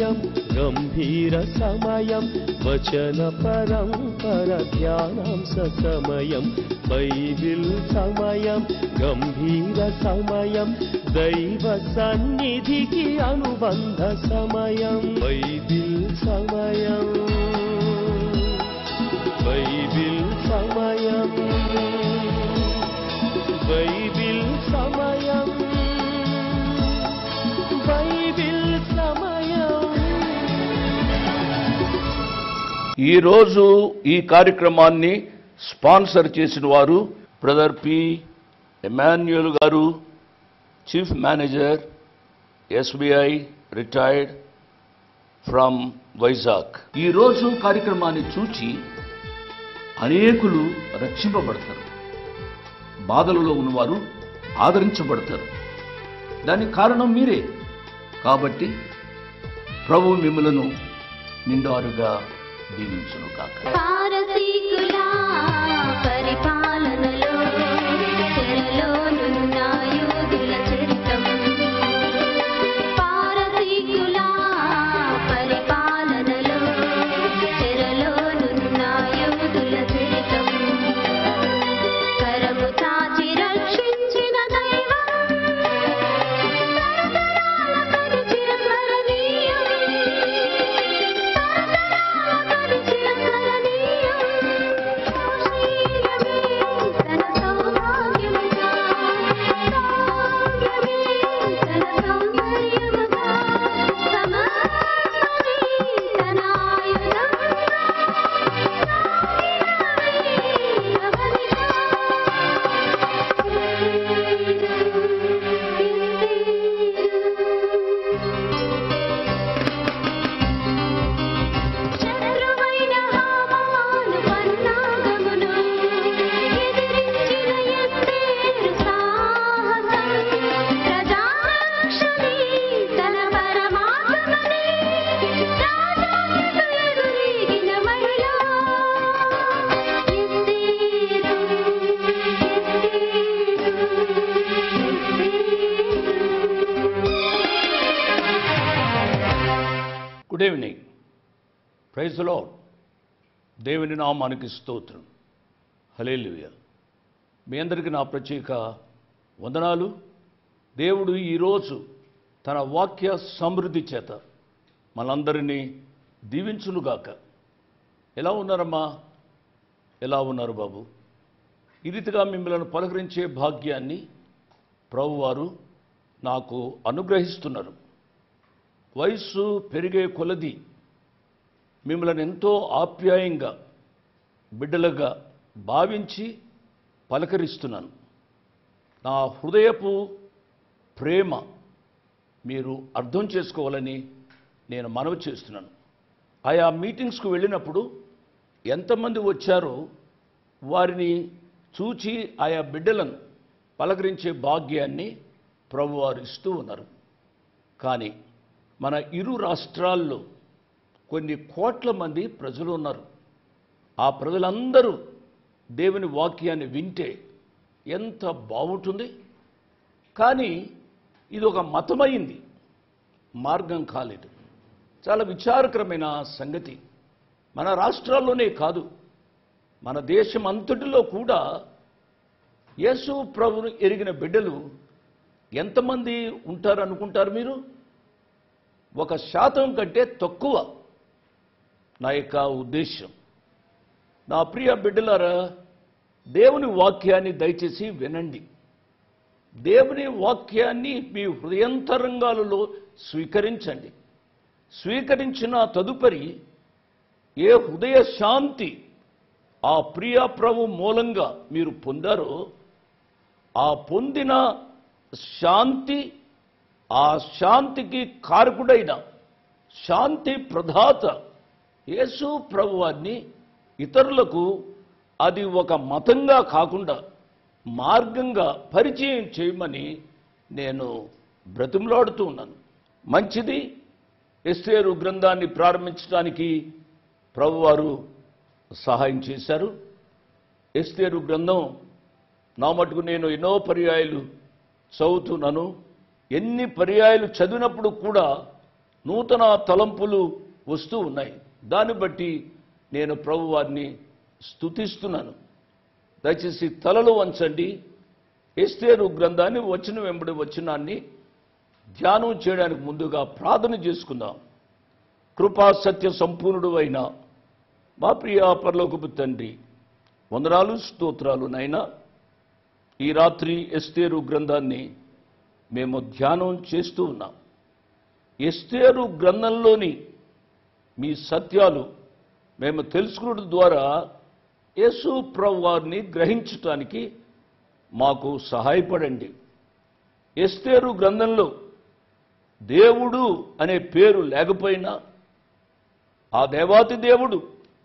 సమయం గంభీర సమయం వచన పరంపర ధ్యానాంశ సమయం బైబిల్ సమయం గంభీర సమయం దైవ సన్నిధికి అనుబంధ సమయం బైబిల్ సమయం బైబిల్ సమయం బైబిల్ సమయం బైబిల్ సమయం ఈరోజు ఈ కార్యక్రమాన్ని స్పాన్సర్ చేసిన వారు brother P Emmanuel garu chief manager SBI retired from Vizag ఈరోజు కార్యక్రమాన్ని చూచి అనేకులు రక్షింపబడతారు బాధలలో ఉన్నవారు ఆదరించబడతారు దానికి కారణం మీరే కాబట్టి ప్రభు మిమ్మలను నిండారుగా దీవించును కాక పారసీకుల పరిపాలనలో చెరలోనున్న యూదుల చరితం పారసీకుల పరిపాలనలో చెరలోనున్న యూదుల చరితం కరము చాచి రక్షించిన దైవం తరతరాల పరిచిరస్మరణీయం శత్రువైన హామాను పన్నాగమును ఎదిరించిన ఎస్తేరు సాహసం ప్రజారక్షణి తన పరమాత్మని రాజాకు ఎదురీగిన మహిళ ఎస్తేరు గుడ్ ఈవినింగ్ ప్రైజ్ లో దేవుని నామానికి స్తోత్రం హలేలుయ మీ అందరికీ నా ప్రత్యేక వందనాలు దేవుడు ఈరోజు తన వాక్య సమృద్ధి చేత మనందరినీ దీవించునుగాక ఎలా ఉన్నారమ్మా ఎలా ఉన్నారు బాబు ఈ రీతిగా మిమ్మల్ని పలకరించే భాగ్యాన్ని ప్రభువారు నాకు అనుగ్రహిస్తున్నారు వయస్సు పెరిగే కొలది మిమ్మల్ని ఎంతో ఆప్యాయంగా బిడ్డలుగా భావించి పలకరిస్తున్నాను నా హృదయపు ప్రేమ మీరు అర్థం చేసుకోవాలని నేను మనవి చేస్తున్నాను ఆయా మీటింగ్స్కు వెళ్ళినప్పుడు ఎంతమంది వచ్చారో వారిని చూచి ఆయా బిడ్డలను పలకరించే భాగ్యాన్ని ప్రభువారు ఇస్తూ ఉన్నారు కానీ మన ఇరు రాష్ట్రాల్లో కొన్ని కోట్ల మంది ప్రజలు ఉన్నారు ఆ ప్రజలందరూ దేవుని వాక్యాన్ని వింటే ఎంత బాగుంటుంది కానీ ఇది ఒక మతమైంది మార్గం కాలేదు చాలా విచారకరమైన సంగతి మన రాష్ట్రాల్లోనే కాదు మన దేశం అంతటిలో కూడా యేసు ప్రభును ఎరిగిన బిడ్డలు ఎంతమంది ఉంటారు అనుకుంటారు మీరు ఒక శాతం కంటే తక్కువ నా యొక్క ఉద్దేశం నా ప్రియ బిడ్డలారా దేవుని వాక్యాన్ని దయచేసి వినండి దేవుని వాక్యాన్ని మీ హృదయంతరంగాలలో స్వీకరించండి స్వీకరించిన తదుపరి ఏ హృదయ శాంతి ఆ ప్రియ ప్రభు మూలంగా మీరు పొందారో ఆ పొందిన శాంతి ఆ శాంతికి కారకుడైన శాంతి ప్రదాత యేసు ప్రభువాన్ని ఇతరులకు అది ఒక మతంగా కాకుండా మార్గంగా పరిచయం చేయమని నేను బ్రతిమలాడుతూ ఉన్నాను మంచిది ఎస్తేరు గ్రంథాన్ని ప్రారంభించడానికి ప్రభువారు సహాయం చేశారు ఎస్తేరు గ్రంథం నా మటుకు నేను ఎన్నో పర్యాయాలు చదువుతున్నాను ఎన్ని పర్యాయాలు చదివినప్పుడు కూడా నూతన తలంపులు వస్తూ ఉన్నాయి దాన్ని బట్టి నేను ప్రభు వారిని స్తుతిస్తున్నాను దయచేసి తలలు వంచండి ఎస్తేరు గ్రంథాన్ని వచ్చిన వెంబడి వచ్చినాన్ని ధ్యానం చేయడానికి ముందుగా ప్రార్థన చేసుకుందాం కృపా సత్య సంపూర్ణుడు అయిన మా ప్రియ పరలోకపు తండ్రి వందనాలు స్తోత్రాలు నైనా ఈ రాత్రి ఎస్తేరు గ్రంథాన్ని మేము ధ్యానం చేస్తూ ఉన్నాం ఎస్తేరు గ్రంథంలోని మీ సత్యాలు మేము తెలుసుకోవడం ద్వారా యేసు ప్రభు వారిని గ్రహించటానికి మాకు సహాయపడండి ఎస్తేరు గ్రంథంలో దేవుడు అనే పేరు లేకపోయినా ఆ దేవాతి దేవుడు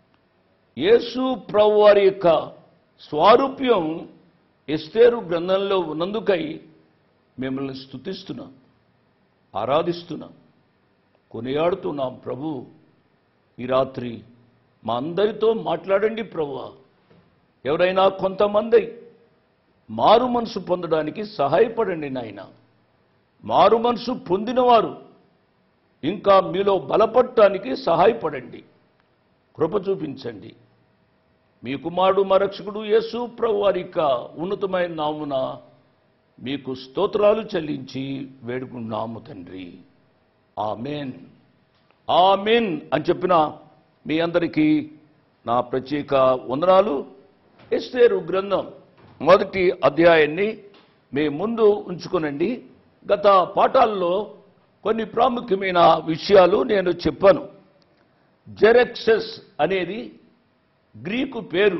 యేసు ప్రభు వారి యొక్క స్వారూప్యం ఎస్తేరు గ్రంథంలో ఉన్నందుకై మిమ్మల్ని స్తుతిస్తున్నాం ఆరాధిస్తున్నాం కొనియాడుతున్నాం ప్రభు ఈ రాత్రి మా అందరితో మాట్లాడండి ప్రభువా ఎవరైనా కొంతమంది మారు మనసు పొందడానికి సహాయపడండి నాయన మారు మనసు పొందినవారు ఇంకా మీలో బలపడటానికి సహాయపడండి కృప చూపించండి మీ కుమారుడు మా రక్షకుడు యేసు ప్రభు వారి యొక్క ఉన్నతమైన నామున మీకు స్తోత్రాలు చెల్లించి వేడుకున్నాము తండ్రి ఆమెన్ ఆమెన్ అని చెప్పిన మీ అందరికీ నా ప్రత్యేక వందనాలు ఎస్తేరు గ్రంథం మొదటి అధ్యాయాన్ని మీ ముందు ఉంచుకునండి గత పాఠాల్లో కొన్ని ప్రాముఖ్యమైన విషయాలు నేను చెప్పాను జెరెక్సెస్ అనేది గ్రీకు పేరు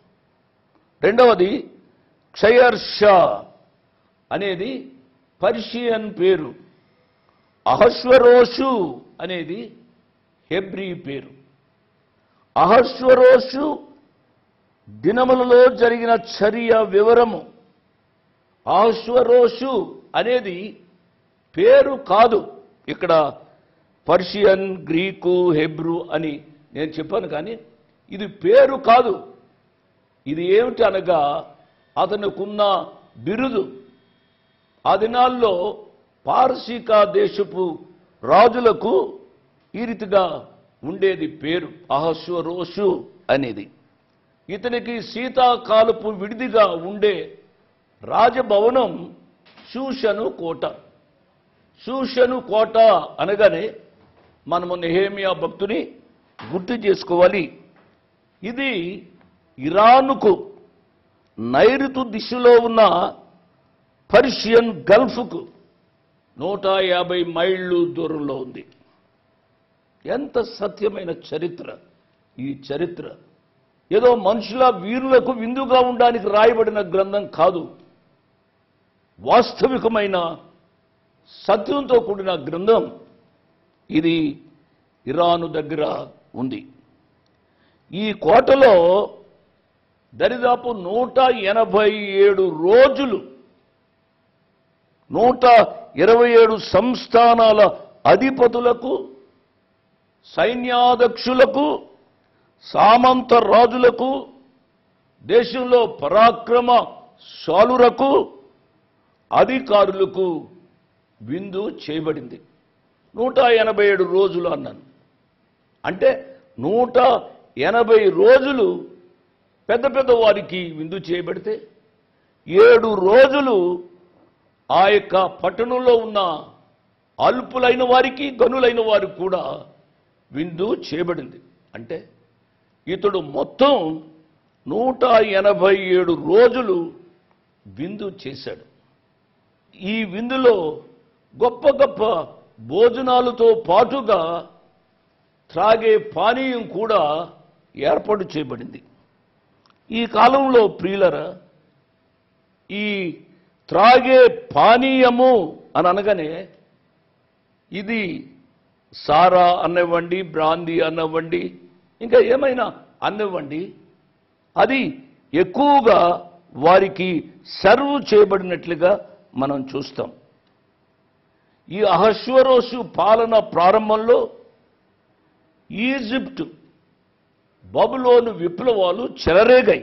రెండవది క్షయర్షా అనేది పర్షియన్ పేరు అహశ్వరోషు అనేది హెబ్రీ పేరు అహశ్వరోషు దినములలో జరిగిన చర్య వివరము అహశ్వరోషు అనేది పేరు కాదు ఇక్కడ పర్షియన్ గ్రీకు హెబ్రూ అని నేను చెప్పాను కానీ ఇది పేరు కాదు ఇది ఏమిటి అనగా అతనుకున్న బిరుదు ఆ దినాల్లో పారసీక దేశపు రాజులకు ఈ రీతిగా ఉండేది పేరు అహస్వరోషు అనేది ఇతనికి శీతాకాలపు విడిదిగా ఉండే రాజభవనం శూషను కోట శూషను కోట అనగానే మనము నెహేమియా భక్తుని గుర్తు చేసుకోవాలి ఇది ఇరానుకు నైరుతు దిశలో ఉన్న పర్షియన్ గల్ఫ్కు నూట యాభై మైళ్ళు దూరంలో ఉంది ఎంత సత్యమైన చరిత్ర ఈ చరిత్ర ఏదో మనుషుల వీరులకు విందుగా ఉండడానికి రాయబడిన గ్రంథం కాదు వాస్తవికమైన సత్యంతో కూడిన గ్రంథం ఇది ఇరాను దగ్గర ఉంది ఈ కోటలో దరిదాపు నూట ఎనభై ఏడు రోజులు నూట ఇరవై ఏడు సంస్థానాల అధిపతులకు సైన్యాధ్యక్షులకు సామంత రాజులకు దేశంలో పరాక్రమ శాలురకు అధికారులకు విందు చేయబడింది నూట ఎనభై ఏడు రోజులు అన్నాను అంటే నూట ఎనభై రోజులు పెద్ద పెద్ద వారికి విందు చేయబడితే ఏడు రోజులు ఆ యొక్క పట్టణంలో ఉన్న అల్పులైన వారికి గనులైన వారికి కూడా విందు చేయబడింది అంటే ఇతడు మొత్తం నూట ఎనభై ఏడు రోజులు విందు చేశాడు ఈ విందులో గొప్ప గొప్ప భోజనాలతో పాటుగా త్రాగే పానీయం కూడా ఏర్పాటు చేయబడింది ఈ కాలంలో ప్రియులరా ఈ త్రాగే పానీయము అని అనగానే ఇది సారా అన్నవ్వండి బ్రాందీ అన్నవ్వండి ఇంకా ఏమైనా అన్నవ్వండి అది ఎక్కువగా వారికి సర్వ్ చేయబడినట్లుగా మనం చూస్తాం ఈ అహశ్వరోసు పాలన ప్రారంభంలో ఈజిప్ట్ బబులోను విప్లవాలు చెలరేగాయి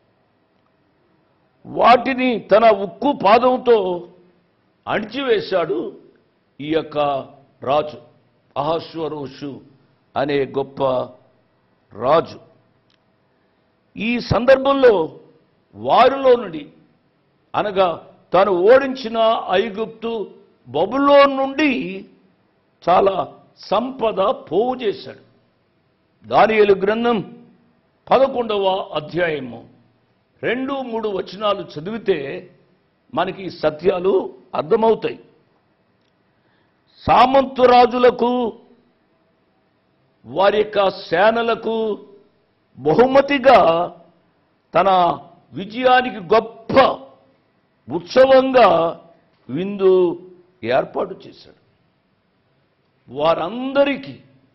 వాటిని తన ఉక్కు పాదంతో అణిచివేశాడు ఈ యొక్క రాజు అహశ్వరోషు అనే గొప్ప రాజు ఈ సందర్భంలో వారిలో నుండి అనగా తాను ఓడించిన ఐగుప్తు బబులో నుండి చాలా సంపద పోగు చేశాడు దానియేలు గ్రంథం పదకొండవ అధ్యాయము రెండు మూడు వచనాలు చదివితే మనకి ఈ సత్యాలు అర్థమవుతాయి సామంతు రాజులకు వారి యొక్క సేనలకు బహుమతిగా తన విజయానికి గొప్ప ఉత్సవంగా విందు ఏర్పాటు చేశాడు వారందరికీ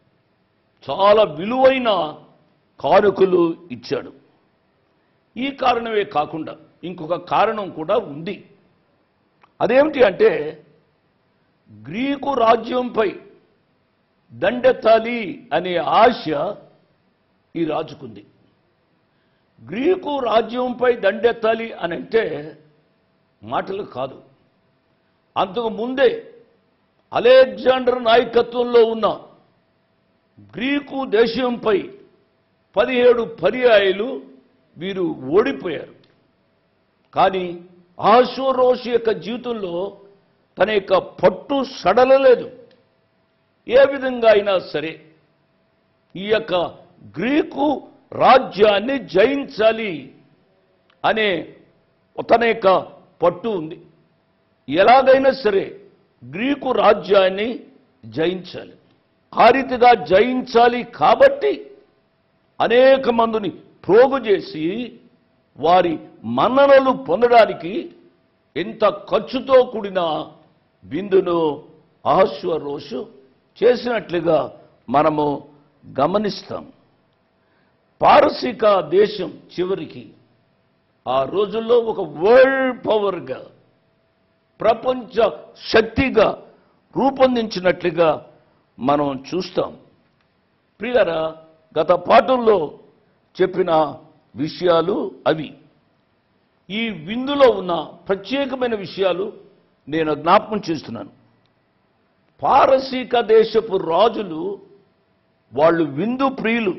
చాలా విలువైన కానుకలు ఇచ్చాడు ఈ కారణమే కాకుండా ఇంకొక కారణం కూడా ఉంది అదేమిటి అంటే గ్రీకు రాజ్యంపై దండెత్తాలి అనే ఆశ ఈ రాజుకుంది గ్రీకు రాజ్యంపై దండెత్తాలి అని అంటే మాటలు కాదు అంతకు ముందే అలెగ్జాండర్ నాయకత్వంలో ఉన్న గ్రీకు దేశంపై పదిహేడు పర్యాయాలు వీరు ఓడిపోయారు కానీ ఆశోరోషి యొక్క జీవితంలో తన యొక్క పట్టు సడలలేదు ఏ విధంగా అయినా సరే ఈ యొక్క గ్రీకు రాజ్యాన్ని జయించాలి అనే తన యొక్క పట్టు ఉంది ఎలాగైనా సరే గ్రీకు రాజ్యాన్ని జయించాలి ఆ రీతిగా జయించాలి కాబట్టి అనేక మందిని ప్రోగు చేసి వారి మన్ననలు పొందడానికి ఎంత ఖర్చుతో కూడిన బిందును అహస్వరోషు చేసినట్లుగా మనము గమనిస్తాం పారసీక దేశం చివరికి ఆ రోజుల్లో ఒక వరల్డ్ పవర్గా ప్రపంచ శక్తిగా రూపొందించినట్లుగా మనం చూస్తాం ప్రియరా గత పాఠంలో చెప్పిన విషయాలు అవి ఈ విందులో ఉన్న ప్రత్యేకమైన విషయాలు నేను జ్ఞాపకం చేస్తున్నాను పారసీక దేశపు రాజులు వాళ్ళు విందు ప్రియులు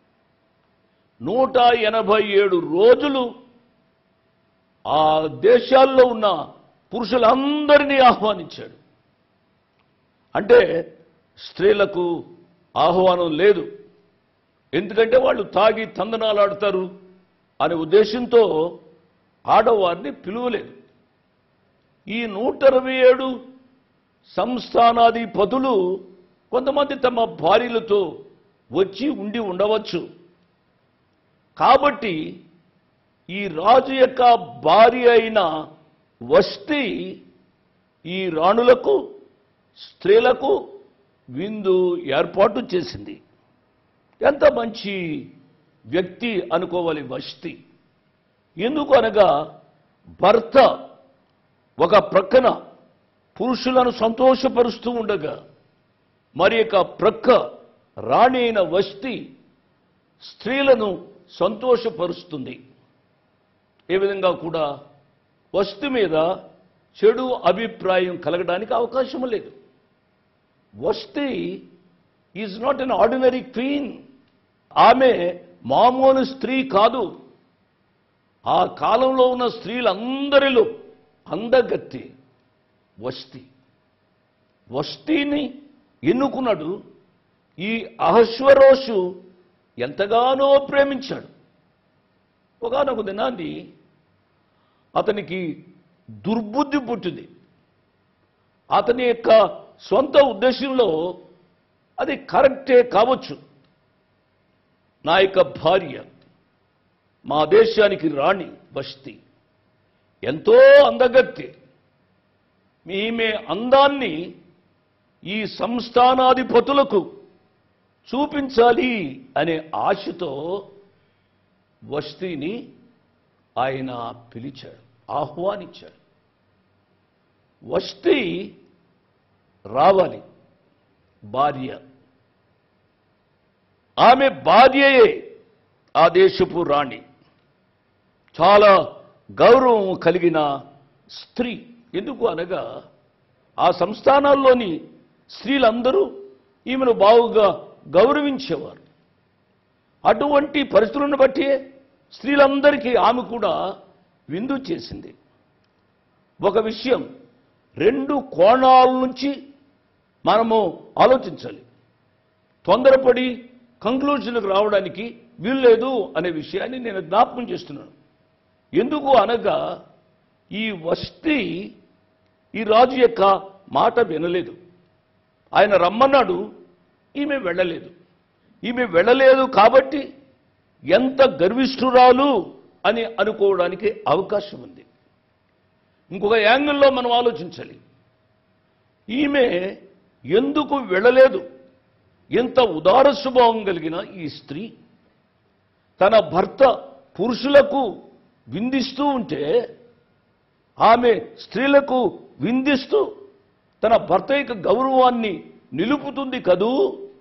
నూట ఎనభై ఏడు రోజులు ఆ దేశాల్లో ఉన్న పురుషులందరినీ ఆహ్వానించాడు అంటే స్త్రీలకు ఆహ్వానం లేదు ఎందుకంటే వాళ్ళు తాగి తందనాలాడతారు అనే ఉద్దేశంతో ఆడవారిని పిలువలేదు ఈ నూట ఇరవై ఏడు సంస్థానాధిపతులు కొంతమంది తమ భార్యలతో వచ్చి ఉండి ఉండవచ్చు కాబట్టి ఈ రాజు యొక్క భార్య అయిన వస్తి ఈ రాణులకు స్త్రీలకు విందు ఏర్పాటు చేసింది ఎంత మంచి వ్యక్తి అనుకోవాలి వస్తి ఎందుకు అనగా భర్త ఒక ప్రక్కన పురుషులను సంతోషపరుస్తూ ఉండగా మరి యొక్క ప్రక్క రాణి అయిన వస్తి స్త్రీలను సంతోషపరుస్తుంది ఏ విధంగా కూడా వస్తు మీద చెడు అభిప్రాయం కలగడానికి అవకాశం లేదు Vashti is not an ordinary queen ఆమె మామూలు స్త్రీ కాదు ఆ కాలంలో ఉన్న స్త్రీలందరిలో అందగత్తి వస్తి వస్తిని ఎన్నుకున్నాడు ఈ అహశ్వరోషు ఎంతగానో ప్రేమించాడు ఒకనొక దినాన్ని అతనికి దుర్బుద్ధి పుట్టింది అతని యొక్క సొంత ఉద్దేశంలో అది కరెక్టే కావచ్చు నా యొక్క భార్య మా దేశానికి రాణి బస్తి ఎంతో అందగత్తి ఈమె అందాన్ని ఈ సంస్థానాధిపతులకు చూపించాలి అనే ఆశతో వస్తీని ఆయన పిలిచాడు ఆహ్వానించాడు వస్తీ రావాలి భార్య ఆమె భార్యయే ఆ దేశపు రాణి చాలా గౌరవం కలిగిన స్త్రీ ఎందుకు అనగా ఆ సంస్థానాల్లోని స్త్రీలందరూ ఈమెను బావుగా గౌరవించేవారు అటువంటి పరిస్థితులను బట్టి స్త్రీలందరికీ ఆమె కూడా విందు చేసింది ఒక విషయం రెండు కోణాల నుంచి మనము ఆలోచించాలి తొందరపడి కంక్లూజన్కి రావడానికి వీల్లేదు అనే విషయాన్ని నేను జ్ఞాపకం చేస్తున్నాను ఎందుకు అనగా ఈ వస్తి ఈ రాజు యొక్క మాట వినలేదు ఆయన రమ్మన్నాడు ఈమె వెళ్ళలేదు ఈమె వెళ్ళలేదు కాబట్టి ఎంత గర్విష్ఠురాలు అని అనుకోవడానికి అవకాశం ఉంది ఇంకొక యాంగిల్లో మనం ఆలోచించాలి ఈమె ఎందుకు వెళ్ళలేదు ఎంత ఉదార స్వభావం కలిగిన ఈ స్త్రీ తన భర్త పురుషులకు విందిస్తూ ఉంటే ఆమె స్త్రీలకు విందిస్తూ తన భర్త యొక్క గౌరవాన్ని నిలుపుతుంది కదూ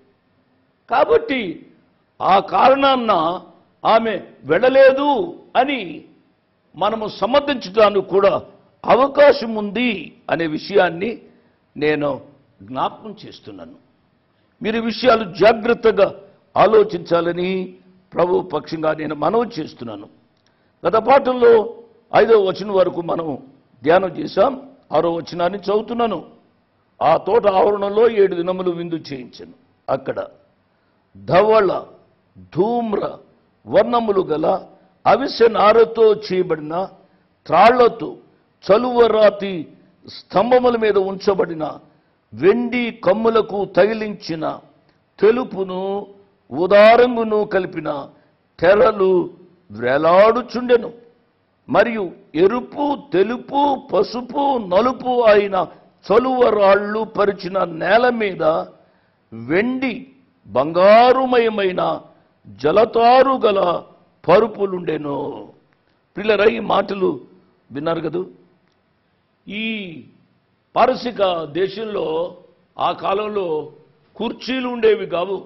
కాబట్టి ఆ కారణాన్న ఆమె వెళ్ళలేదు అని మనము సమర్థించడానికి కూడా అవకాశం ఉంది అనే విషయాన్ని నేను జ్ఞాపకం చేస్తున్నాను మీరు ఈ విషయాలు జాగ్రత్తగా ఆలోచించాలని ప్రభు పక్షంగా నేను మనవి చేస్తున్నాను గత పాఠంలో ఐదో వచనం వరకు మనం ధ్యానం చేశాం ఆరో వచనాన్ని చదువుతున్నాను ఆ తోట ఆవరణలో ఏడు దినములు విందు చేయించాను అక్కడ ధవళ ధూమ్ర వర్ణములు గల అవిసె నారతో చేయబడిన త్రాళ్లతో చలువరాతి స్తంభముల మీద ఉంచబడిన వెండి కమ్ములకు తగిలించిన తెలుపును ఉదారంగును కలిపిన తెరలు వేలాడుచుండెను మరియు ఎరుపు తెలుపు పసుపు నలుపు అయిన చలువరాళ్ళు పరిచిన నేల మీద వెండి బంగారుమయమైన జలతారు గల పరుపులుండెను పిల్లరా ఈ మాటలు విన్నారు కదూ ఈ పారసిక దేశంలో ఆ కాలంలో కుర్చీలు ఉండేవి కావు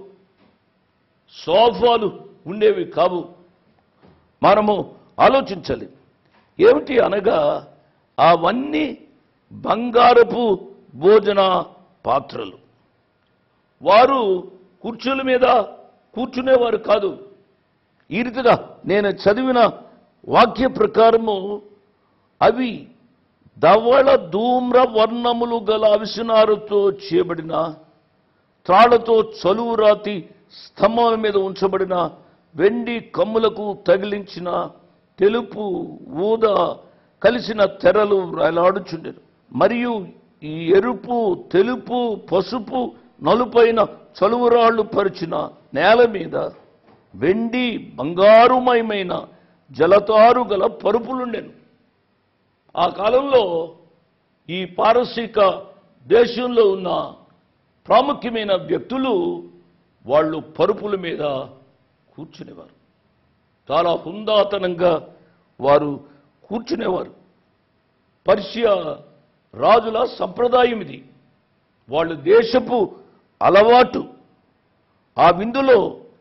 సోఫాలు ఉండేవి కావు మనము ఆలోచించాలి ఏమిటి అనగా అవన్నీ బంగారపు భోజన పాత్రలు వారు కుర్చీల మీద కూర్చునేవారు కాదు ఈ రీతిగా నేను చదివిన వాక్య ప్రకారము అవి ధవళ ధూమ్ర వర్ణములు గల అవిసినారుతో చేయబడిన త్రాళ్లతో చలువు రాతి స్తంభం మీద ఉంచబడిన వెండి కమ్ములకు తగిలించిన తెలుపు ఊద కలిసిన తెరలు వేలాడుచుండెను మరియు ఈ ఎరుపు తెలుపు పసుపు నలుపైన చలువురాళ్లు పరిచిన నేల మీద వెండి బంగారుమయమైన జలతారు గల పరుపులుండెను ఆ కాలంలో ఈ పారసీక దేశంలో ఉన్న ప్రాముఖ్యమైన వ్యక్తులు వాళ్ళు పరుపుల మీద కూర్చునేవారు చాలా హుందాతనంగా వారు కూర్చునేవారు పర్షియా రాజుల సంప్రదాయం ఇది వాళ్ళ దేశపు అలవాటు ఆ విందులో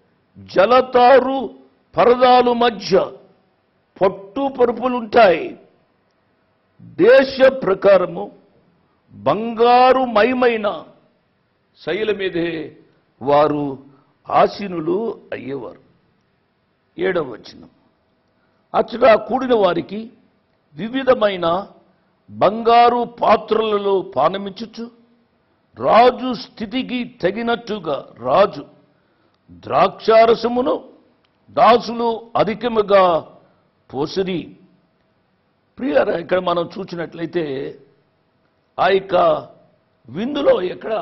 జలతారు పరదాలు మధ్య పట్టు పరుపులుంటాయి దేశ ప్రకారము బంగారు మయమైన శైల మీదే వారు ఆసీనులు అయ్యేవారు ఏడవ వచనం అచ్చట కూడిన వారికి వివిధమైన బంగారు పాత్రలలో పానమించుచు రాజు స్థితికి తగినట్టుగా రాజు ద్రాక్షారసమును దాసులు అధికముగా పోసిరి ప్రియారా ఇక్కడ మనం చూసినట్లయితే ఆ యొక్క విందులో ఎక్కడ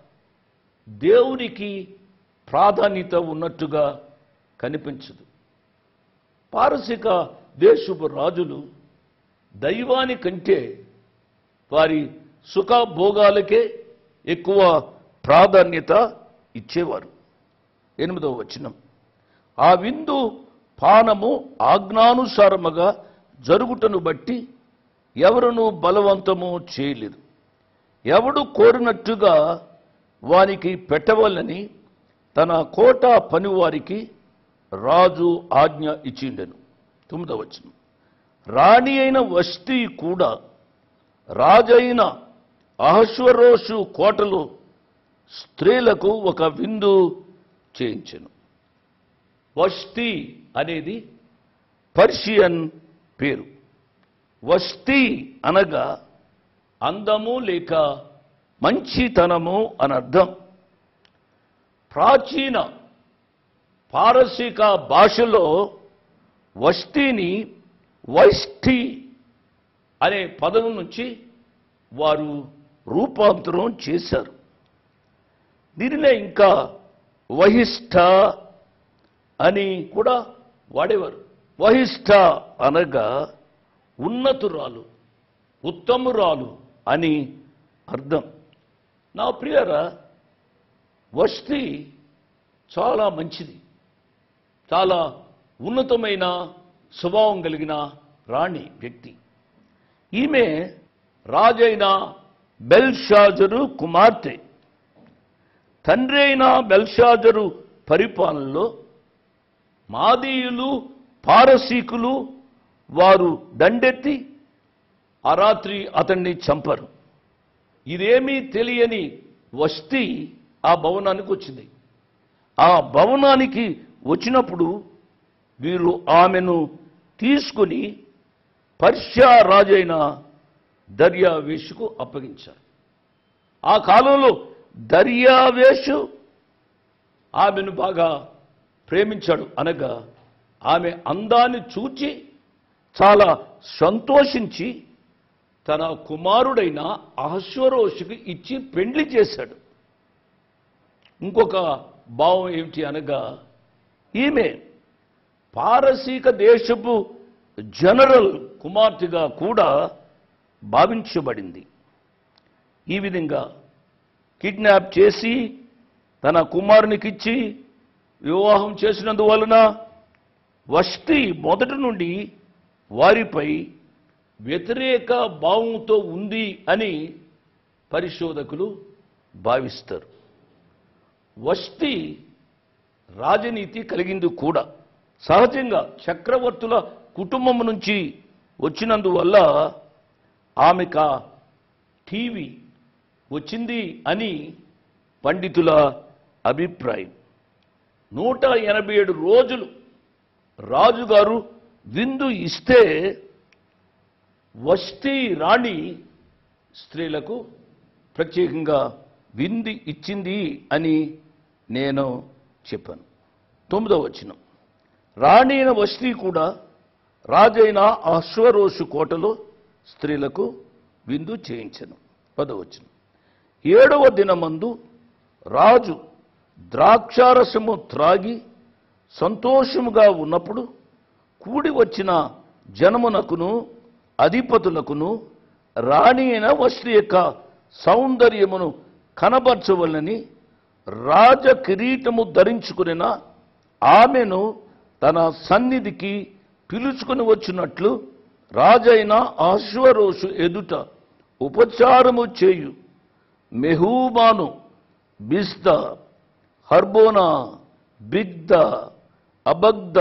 దేవునికి ప్రాధాన్యత ఉన్నట్టుగా కనిపించదు పారసిక దేశపు రాజులు దైవాని కంటే వారి సుఖ భోగాలకే ఎక్కువ ప్రాధాన్యత ఇచ్చేవారు ఎనిమిదవ వచనం ఆ విందు పానము ఆజ్ఞానుసారముగా జరుగుటను బట్టి ఎవరును బలవంతము చేయలేదు ఎవడు కోరినట్టుగా వానికి పెట్టవలని తన కోట పనివారికి రాజు ఆజ్ఞ ఇచ్చిండెను తొమ్మిదవ వచనం రాణి అయిన వస్తీ కూడా రాజైన అహశ్వరోషు కోటలో స్త్రీలకు ఒక విందు చేయించెను వష్తి అనేది పర్షియన్ పేరు వష్తి అనగా అందము లేక మంచితనము అని అర్థం ప్రాచీన పారసీక భాషలో వష్టిని వైష్ఠి అనే పదం నుంచి వారు రూపాంతరం చేశారు దీనినే ఇంకా వహిష్ఠ అని కూడా వాడేవారు వహిష్ఠ అనగా ఉన్నతురాలు ఉత్తమురాలు అని అర్థం నా ప్రియరా వష్టి చాలా మంచిది చాలా ఉన్నతమైన స్వభావం కలిగిన రాణి వ్యక్తి ఈమె రాజైన బెల్షాజరు కుమార్తె తండ్రి అయిన బెల్షాజరు పరిపాలనలో మాదీయులు పారసీకులు వారు దండెత్తి ఆ రాత్రి అతన్ని చంపరు ఇదేమీ తెలియని వస్తి ఆ భవనానికి వచ్చింది ఆ భవనానికి వచ్చినప్పుడు వీరు ఆమెను తీసుకుని పర్షియా రాజైన దర్యావేషుకు అప్పగించారు ఆ కాలంలో దర్యావేషు ఆమెను బాగా ప్రేమించాడు అనగా ఆమె అందాన్ని చూచి చాలా సంతోషించి తన కుమారుడైన అహశ్వరోషుకి ఇచ్చి పెండ్లి చేశాడు ఇంకొక భావం ఏమిటి అనగా ఈమె పారసీక దేశపు జనరల్ కుమార్తెగా కూడా భావించబడింది ఈ విధంగా కిడ్నాప్ చేసి తన కుమారునికిచ్చి వివాహం చేసినందువలన వష్టి మొదటి నుండి వారిపై వ్యతిరేక భావంతో ఉంది అని పరిశోధకులు భావిస్తారు వష్టి రాజనీతి కలిగింది కూడా సహజంగా చక్రవర్తుల కుటుంబం నుంచి వచ్చినందువల్ల ఆమెక టీవీ వచ్చింది అని పండితుల అభిప్రాయం నూట ఎనభై ఏడు రోజులు రాజుగారు విందు ఇస్తే వష్టి రాణి స్త్రీలకు ప్రత్యేకంగా విందు ఇచ్చింది అని నేను చెప్పాను తొమ్మిదవ వచనం రాణి అయిన వష్టి కూడా రాజైన అశ్వరోషు కోటలో స్త్రీలకు విందు చేయించను పదవచనం ఏడవ దినమందు రాజు ద్రాక్షారసము త్రాగి సంతోషముగా ఉన్నప్పుడు కూడి వచ్చిన జనమునకును అధిపతులకును రాణి అయిన వస్త్రి యొక్క సౌందర్యమును కనబరచవలని రాజ కిరీటము ధరించుకునిన ఆమెను తన సన్నిధికి పిలుచుకుని వచ్చినట్లు రాజైన ఆశ్వరోషు ఎదుట ఉపచారము చేయు మెహూమాను బిస్ద హర్బోనా బిగ్ద అబగ్ద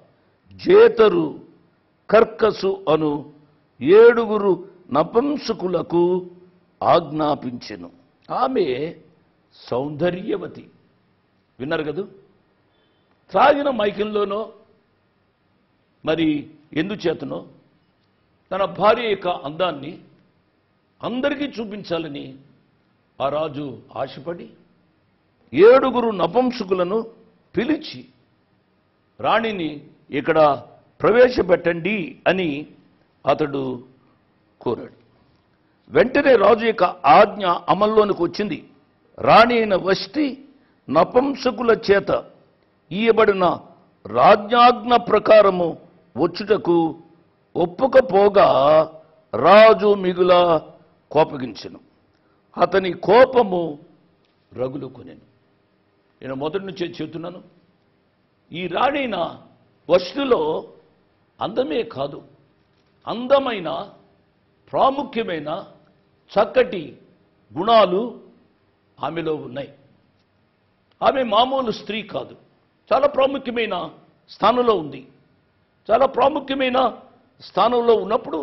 జేతరు కర్కసు అను ఏడుగురు నపంసకులకు ఆజ్ఞాపించెను ఆమె సౌందర్యవతి విన్నారు కదూ త్రాగిన మైకంలోనో మరి ఎందుచేతనో తన భార్య యొక్క అందాన్ని అందరికీ చూపించాలని ఆ రాజు ఆశపడి ఏడుగురు నపంసకులను పిలిచి రాణిని ఇక్కడ ప్రవేశపెట్టండి అని అతడు కోరాడు వెంటనే రాజు యొక్క ఆజ్ఞ అమల్లోనికి వచ్చింది రాణి అయిన వష్టి నపంసకుల చేత ఇయ్యబడిన రాజ్యాజ్ఞ ప్రకారము వచ్చుటకు ఒప్పుకపోగా రాజు మిగుల కోపగించెను అతని కోపము రగులుకొనెను నేను మొదటి నుంచే చెబుతున్నాను ఈ రాణైన వస్తులో అందమే కాదు అందమైన ప్రాముఖ్యమైన చక్కటి గుణాలు ఆమెలో ఉన్నాయి ఆమె మామూలు స్త్రీ కాదు చాలా ప్రాముఖ్యమైన స్థానంలో ఉంది చాలా ప్రాముఖ్యమైన స్థానంలో ఉన్నప్పుడు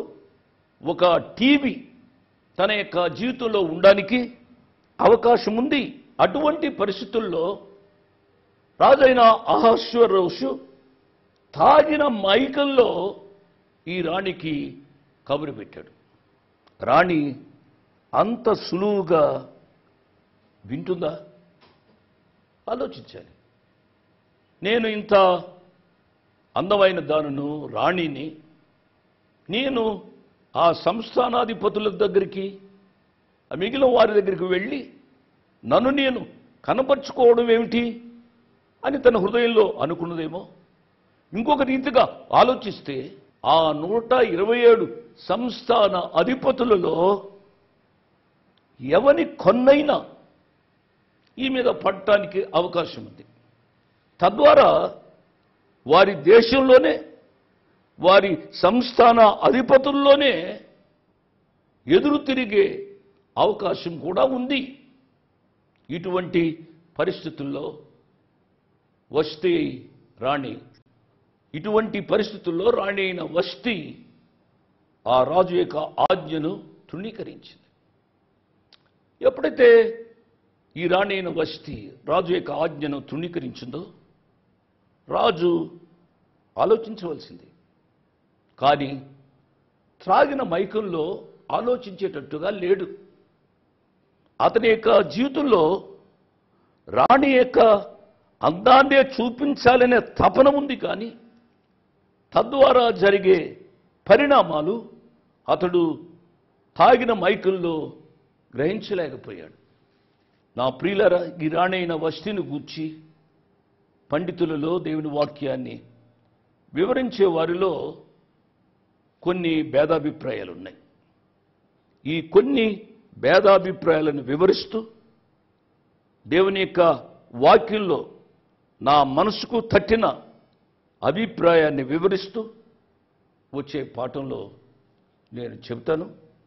ఒక టీవీ తన యొక్క జీవితంలో ఉండడానికి అవకాశం ఉంది అటువంటి పరిస్థితుల్లో రాజైన అహశ్వరోషు తాగిన మైకల్లో ఈ రాణికి కబురు పెట్టాడు రాణి అంత సులువుగా వింటుందా ఆలోచించాలి నేను ఇంత అందమైన దానును రాణిని నేను ఆ సంస్థానాధిపతుల దగ్గరికి ఆ మిగిలిన వారి దగ్గరికి వెళ్ళి నన్ను నేను కనపరుచుకోవడం ఏమిటి అని తన హృదయంలో అనుకున్నదేమో ఇంకొక రీతిగా ఆలోచిస్తే ఆ నూట ఇరవై ఏడు సంస్థాన అధిపతులలో ఎవని కొన్నైనా ఈ మీద పడటానికి అవకాశం ఉంది తద్వారా వారి దేశంలోనే వారి సంస్థాన అధిపతుల్లోనే ఎదురు తిరిగే అవకాశం కూడా ఉంది ఇటువంటి పరిస్థితుల్లో వస్తే రాణి ఇటువంటి పరిస్థితుల్లో రాణి అయిన వస్తి ఆ రాజు యొక్క ఆజ్ఞను తృణీకరించింది ఎప్పుడైతే ఈ రాణి అయిన వస్తి రాజు యొక్క ఆజ్ఞను తృణీకరించిందో రాజు ఆలోచించవలసింది కానీ త్రాగిన మైకంలో ఆలోచించేటట్టుగా లేడు అతని యొక్క జీవితంలో రాణి యొక్క అందాన్నే చూపించాలనే తపన ఉంది కానీ తద్వారా జరిగే పరిణామాలు అతడు తాగిన మైకుల్లో గ్రహించలేకపోయాడు నా ప్రియులరా ఈ రాణి అయిన వస్తిని గూర్చి పండితులలో దేవుని వాక్యాన్ని వివరించే వారిలో కొన్ని భేదాభిప్రాయాలు ఉన్నాయి ఈ కొన్ని భేదాభిప్రాయాలను వివరిస్తూ దేవుని యొక్క వాక్యంలో నా మనసుకు తట్టిన అభిప్రాయాన్ని వివరిస్తూ వచ్చే పాఠంలో నేను చెబుతాను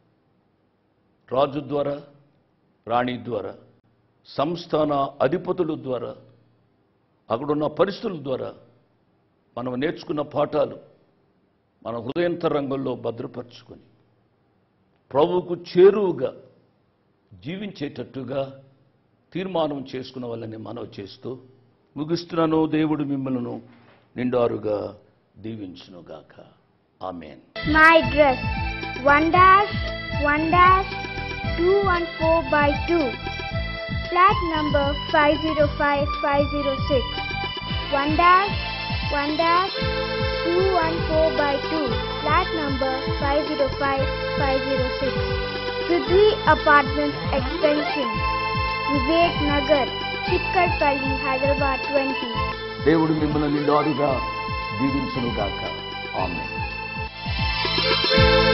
రాజు ద్వారా రాణి ద్వారా సంస్థాన అధిపతుల ద్వారా అక్కడున్న పరిస్థితుల ద్వారా మనం నేర్చుకున్న పాఠాలు మన హృదయంతరంగంలో భద్రపరుచుకొని ప్రభువుకు చేరువుగా జీవించేటట్టుగా తీర్మానం చేసుకున్న వాళ్ళని మనవి చేస్తూ ముగిస్తున్నాను దేవుడు మిమ్మల్ని నిండారుగా దీవించునుగాక amen My dress 1 dash 1 dash 214 by 2 flat number 505506 1 dash 1 dash 214 by 2 flat number 505506 Prithvi Apartments Extension Vivek Nagar Chikkarpalli Hyderabad 20 దేవుడు మిమ్మల్ని నిండారుగా దీవించునుగాక ఆమెన్ Thank you.